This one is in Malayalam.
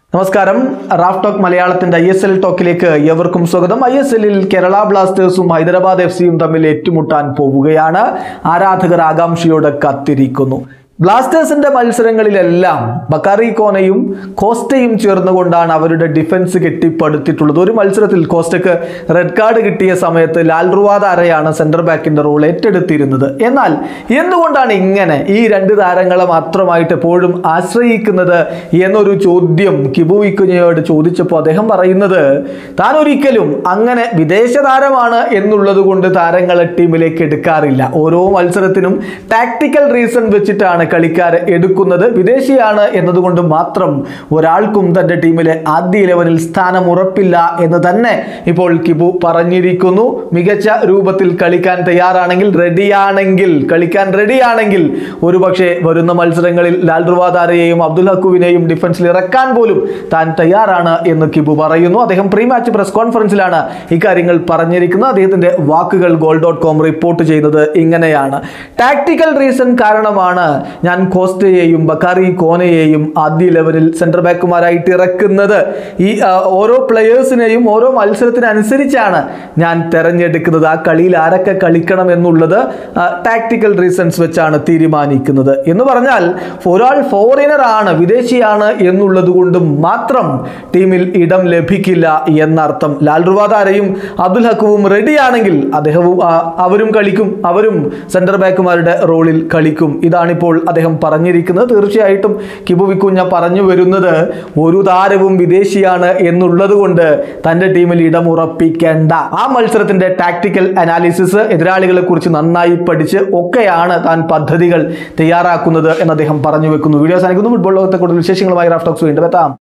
നമസ്കാരം റാഫ് ടോക്ക് മലയാളത്തിന്റെ ഐ എസ് എൽ ടോക്കിലേക്ക് ഏവർക്കും സ്വാഗതം ഐ എസ് എല്ലിൽ കേരള ബ്ലാസ്റ്റേഴ്സും ഹൈദരാബാദ് എഫ് സിയും തമ്മിൽ ഏറ്റുമുട്ടാൻ പോവുകയാണ് ആരാധകർ ആകാംക്ഷയോടെ കത്തിരിക്കുന്നു ബ്ലാസ്റ്റേഴ്സിന്റെ മത്സരങ്ങളിലെല്ലാം ബക്കാറി കോനയും കോസ്റ്റയും ചേർന്നുകൊണ്ടാണ് അവരുടെ ഡിഫൻസ് കെട്ടിപ്പടുത്തിട്ടുള്ളത് ഒരു മത്സരത്തിൽ കോസ്റ്റയ്ക്ക് റെഡ് കാർഡ് കിട്ടിയ സമയത്ത് ലാൽ റുവാദ അരയാണ് സെന്റർ ബാക്കിന്റെ റോൾ ഏറ്റെടുത്തിരുന്നത് എന്നാൽ എന്തുകൊണ്ടാണ് ഇങ്ങനെ ഈ രണ്ട് താരങ്ങളെ മാത്രമായിട്ട് എപ്പോഴും ആശ്രയിക്കുന്നത് എന്നൊരു ചോദ്യം കിബു ഇക്കുഞ്ഞയോട് ചോദിച്ചപ്പോൾ അദ്ദേഹം പറയുന്നത് താൻ ഒരിക്കലും അങ്ങനെ വിദേശ താരമാണ് എന്നുള്ളത് കൊണ്ട് താരങ്ങളെ ടീമിലേക്ക് എടുക്കാറില്ല ഓരോ മത്സരത്തിനും ടാക്ടിക്കൽ റീസൺ വെച്ചിട്ടാണ് കളിക്കാരെ എടുക്കുന്നത് വിദേശിയാണ് എന്നതുകൊണ്ട് മാത്രം ഒരാൾക്കും തൻ്റെ ടീമിലെ ആദ്യ ഇലവനിൽ സ്ഥാനം ഉറപ്പില്ല എന്ന് തന്നെ ഇപ്പോൾ കിബു പറഞ്ഞിരിക്കുന്നു മികച്ച രൂപത്തിൽ കളിക്കാൻ തയ്യാറാണെങ്കിൽ റെഡിയാണെങ്കിൽ കളിക്കാൻ റെഡിയാണെങ്കിൽ ഒരുപക്ഷെ വരുന്ന മത്സരങ്ങളിൽ ലാൽ റുവാദാരയെയും അബ്ദുൽ ഹക്കുവിനെയും ഡിഫൻസിൽ ഇറക്കാൻ പോലും താൻ തയ്യാറാണ് എന്ന് കിബു പറയുന്നു അദ്ദേഹം പ്രീ മാച്ച് പ്രസ് കോൺഫറൻസിലാണ് ഇക്കാര്യങ്ങൾ പറഞ്ഞിരിക്കുന്നത് അദ്ദേഹത്തിന്റെ വാക്കുകൾ ഗോൾ ഡോട്ട് കോം റിപ്പോർട്ട് ചെയ്യുന്നത് ഇങ്ങനെയാണ് ടാക്ടിക്കൽ റീസൺ കാരണമാണ് ഞാൻ കോസ്റ്റയെയും ബക്കാറി കോനയെയും ആദ്യ ലെവലിൽ സെന്റർ ബാക്കുമാരായിട്ട് ഇറക്കുന്നത് ഈ ആ, ഓരോ പ്ലെയേഴ്സിനെയും ഓരോ മത്സരത്തിനനുസരിച്ചാണ് ഞാൻ തെരഞ്ഞെടുക്കുന്നത് ആ കളിയിൽ ആരൊക്കെ കളിക്കണം എന്നുള്ളത് ടാക്ടിക്കൽ റീസൺസ് വെച്ചാണ് തീരുമാനിക്കുന്നത് എന്ന് പറഞ്ഞാൽ ഒരാൾ ഫോറിനർ ആണ് വിദേശിയാണ് എന്നുള്ളത് കൊണ്ട് മാത്രം ടീമിൽ ഇടം ലഭിക്കില്ല എന്നർത്ഥം ലാൽ റുവാദാരയും അബ്ദുൽ ഹക്കുവും റെഡിയാണെങ്കിൽ അദ്ദേഹവും ആ, അവരും കളിക്കും അവരും സെന്റർ ബാക്കുമാരുടെ റോളിൽ കളിക്കും ഇതാണിപ്പോൾ അദ്ദേഹം പറഞ്ഞിരിക്കുന്നത് തീർച്ചയായിട്ടും കിബു വിക്കുഞ്ഞ പറഞ്ഞു വരുന്നത് ഒരു താരവും വിദേശിയാണ് എന്നുള്ളത് കൊണ്ട് തൻ്റെ ടീമിൽ ഇടം ഉറപ്പിക്കേണ്ട ആ മത്സരത്തിന്റെ ടാക്ടിക്കൽ അനാലിസിസ് എതിരാളികളെ കുറിച്ച് നന്നായി പഠിച്ച് ഒക്കെയാണ് താൻ പദ്ധതികൾ തയ്യാറാക്കുന്നത് എന്ന് അദ്ദേഹം പറഞ്ഞു വെക്കുന്നു വീഡിയോ സാധിക്കുന്നു ഫുട്ബോൾ ലോകത്തെ കൂടുതൽ വിശേഷങ്ങളുമായി റാഫ്റ്റോക്സ് വീണ്ടും എത്താം